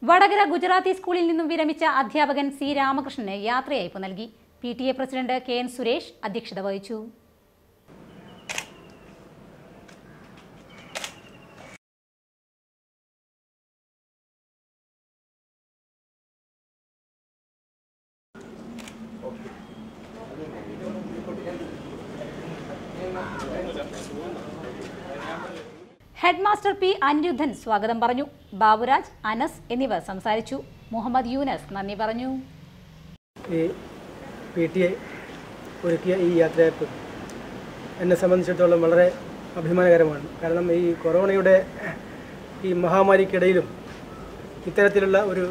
വടകര ഗുജറാത്തി സ്കൂളിൽ നിന്നും വിരമിച്ച അധ്യാപകൻ സി രാമകൃഷ്ണന് യാത്രയയപ്പ് നൽകി P T A president K N Suresh അധ്യക്ഷത വഹിച്ചു ഹെഡ് മാസ്റ്റർ പി അനിരുദ്ധൻ സ്വാഗതം പറഞ്ഞു ബാബുരാജ് അനസ് എന്നിവർ സംസാരിച്ചു മുഹമ്മദ് യൂനസ് നന്ദി പറഞ്ഞു ഈ പി ടി എ ഒരുക്കിയ ഈ യാത്രയയപ്പ് എന്നെ സംബന്ധിച്ചിടത്തോളം വളരെ അഭിമാനകരമാണ് കാരണം ഈ കൊറോണയുടെ ഈ മഹാമാരിക്കിടയിലും ഇത്തരത്തിലുള്ള ഒരു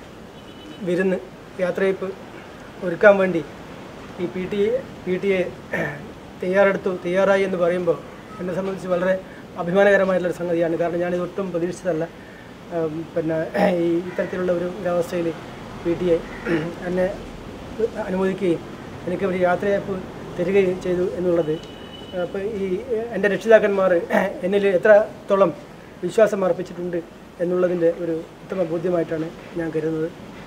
വിരുന്ന് യാത്രയയപ്പ് ഒരുക്കാൻ വേണ്ടി ഈ P T A P T A തയ്യാറെടുത്തു തയ്യാറായി എന്ന് പറയുമ്പോൾ എന്നെ സംബന്ധിച്ച് വളരെ അഭിമാനകരമായിട്ടുള്ളൊരു സംഗതിയാണ് കാരണം ഞാനിത് ഒട്ടും പ്രതീക്ഷിച്ചതല്ല ഉം, പിന്നെ ഈ ഇത്തരത്തിലുള്ള ഒരു ഒരവസ്ഥയിൽ പി ടി എ എന്നെ അനുമോദിക്കുകയും എനിക്ക് ഒരു യാത്രയയപ്പ് തരികയും ചെയ്തു എന്നുള്ളത് അപ്പോൾ ഈ എൻ്റെ രക്ഷിതാക്കന്മാർ എന്നിൽ എത്രത്തോളം വിശ്വാസം അർപ്പിച്ചിട്ടുണ്ട് എന്നുള്ളതിൻ്റെ ഒരു ഉത്തമ ബോധ്യമായിട്ടാണ് ഞാൻ കരുതുന്നത്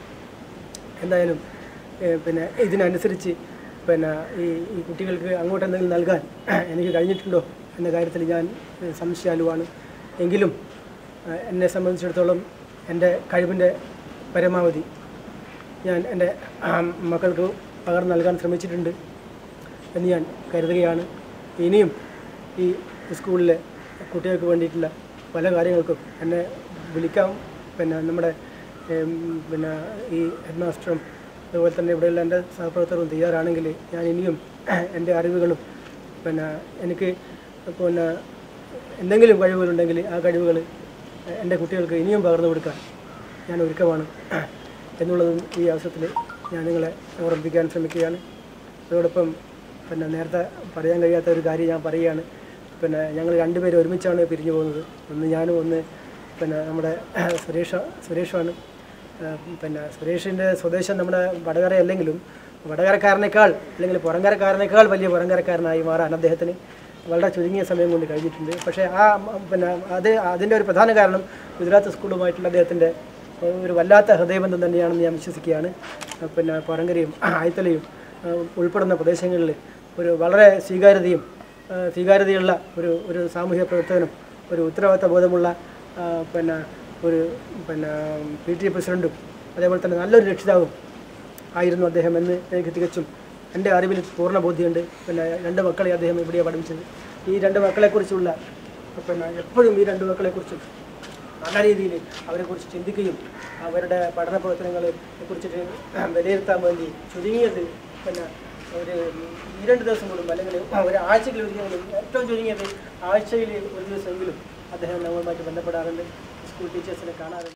എന്തായാലും ഏഹ് പിന്നെ ഇതിനനുസരിച്ച് പിന്നെ ഈ ഈ കുട്ടികൾക്ക് അങ്ങോട്ട് എന്തെങ്കിലും നൽകാൻ എനിക്ക് കഴിഞ്ഞിട്ടുണ്ടോ എന്ന കാര്യത്തിൽ ഞാൻ ഏഹ് സംശയാലുവാണ് എങ്കിലും ഏഹ് എന്നെ സംബന്ധിച്ചിടത്തോളം എൻ്റെ കഴിവിൻ്റെ പരമാവധി ഞാൻ എൻ്റെ ആം, മക്കൾക്ക് പകർന്നു നൽകാൻ ശ്രമിച്ചിട്ടുണ്ട് എന്ന് ഞാൻ കരുതുകയാണ് ഇനിയും ഈ സ്കൂളിലെ കുട്ടികൾക്ക് വേണ്ടിയിട്ടുള്ള പല കാര്യങ്ങൾക്കും എന്നെ വിളിക്കാം പിന്നെ നമ്മുടെ ഏം, പിന്നെ ഈ ഹെഡ് മാസ്റ്ററും അതുപോലെ തന്നെ ഇവിടെയുള്ള എൻ്റെ സഹപ്രവർത്തകരും തയ്യാറാണെങ്കിൽ ഞാൻ ഇനിയും എൻ്റെ അറിവുകളും പിന്നെ എനിക്ക് പിന്നെ എന്തെങ്കിലും കഴിവുകളുണ്ടെങ്കിൽ ആ കഴിവുകൾ എൻ്റെ കുട്ടികൾക്ക് ഇനിയും പകർന്നു കൊടുക്കാൻ ഞാൻ ഒരുക്കമാണ് എന്നുള്ളതും ഈ അവസരത്തിൽ ഞാൻ നിങ്ങളെ ഓർമ്മിപ്പിക്കാൻ ശ്രമിക്കുകയാണ് അതോടൊപ്പം പിന്നെ നേരത്തെ പറയാൻ കഴിയാത്ത ഒരു കാര്യം ഞാൻ പറയുകയാണ് പിന്നെ ഞങ്ങൾ രണ്ടുപേരും ഒരുമിച്ചാണ് പിരിഞ്ഞു പോകുന്നത് ഒന്ന് ഞാനും ഒന്ന് പിന്നെ നമ്മുടെ സുരേഷ് സുരേഷുമാണ് ഏഹ് പിന്നെ സുരേഷിൻ്റെ സ്വദേശം നമ്മുടെ വടകര അല്ലെങ്കിലും വടകരക്കാരനേക്കാൾ അല്ലെങ്കിൽ പുറങ്കരക്കാരനേക്കാൾ വലിയ പുറങ്കരക്കാരനായി മാറാൻ അദ്ദേഹത്തിന് വളരെ ചുരുങ്ങിയ സമയം കൊണ്ട് കഴിഞ്ഞിട്ടുണ്ട് പക്ഷേ ആ മ- പിന്നെ അത് അതിൻ്റെ ഒരു പ്രധാന കാരണം ഗുജറാത്ത് സ്കൂളുമായിട്ടുള്ള അദ്ദേഹത്തിൻ്റെ ഒരു വല്ലാത്ത ഹൃദയബന്ധം തന്നെയാണെന്ന് ഞാൻ വിശ്വസിക്കുകയാണ് ഏഹ് പിന്നെ പുറങ്കരയും ആയത്തലയും ഏഹ് ഉൾപ്പെടുന്ന പ്രദേശങ്ങളിൽ ഒരു വളരെ സ്വീകാര്യതയും ഏഹ് സ്വീകാര്യതയുള്ള ഒരു ഒരു സാമൂഹിക പ്രവർത്തകനും ഒരു ഉത്തരവാദിത്ത ബോധമുള്ള ഏഹ് പിന്നെ ഒരു പിന്നെ പി ടി എ പ്രസിഡൻറ്റും അതേപോലെ തന്നെ നല്ലൊരു രക്ഷിതാവും ആയിരുന്നു അദ്ദേഹം എന്ന് എനിക്ക് തികച്ചും എൻ്റെ അറിവിൽ പൂർണ്ണ ബോധ്യമുണ്ട് പിന്നെ രണ്ട് മക്കളെ അദ്ദേഹം ഇവിടെയാണ് പഠിപ്പിച്ചത് ഈ രണ്ട് മക്കളെക്കുറിച്ചുള്ള പിന്നെ എപ്പോഴും ഈ രണ്ട് മക്കളെക്കുറിച്ചും നല്ല രീതിയിൽ അവരെക്കുറിച്ച് ചിന്തിക്കുകയും അവരുടെ പഠന പ്രവർത്തനങ്ങളെ കുറിച്ചിട്ട് വിലയിരുത്താൻ വേണ്ടി ചുരുങ്ങിയത് പിന്നെ ഒരു ഈ രണ്ട് ദിവസം കൂടും അല്ലെങ്കിൽ ഒരു ആഴ്ചയിൽ ഒരിക്കലും ഏറ്റവും ചുരുങ്ങിയത് ആഴ്ചയിൽ ഒരു ദിവസമെങ്കിലും അദ്ദേഹം നമ്മളുമായിട്ട് ബന്ധപ്പെടാറുണ്ട് സ്കൂൾ ടീച്ചേഴ്സിനെ കാണാറുണ്ട്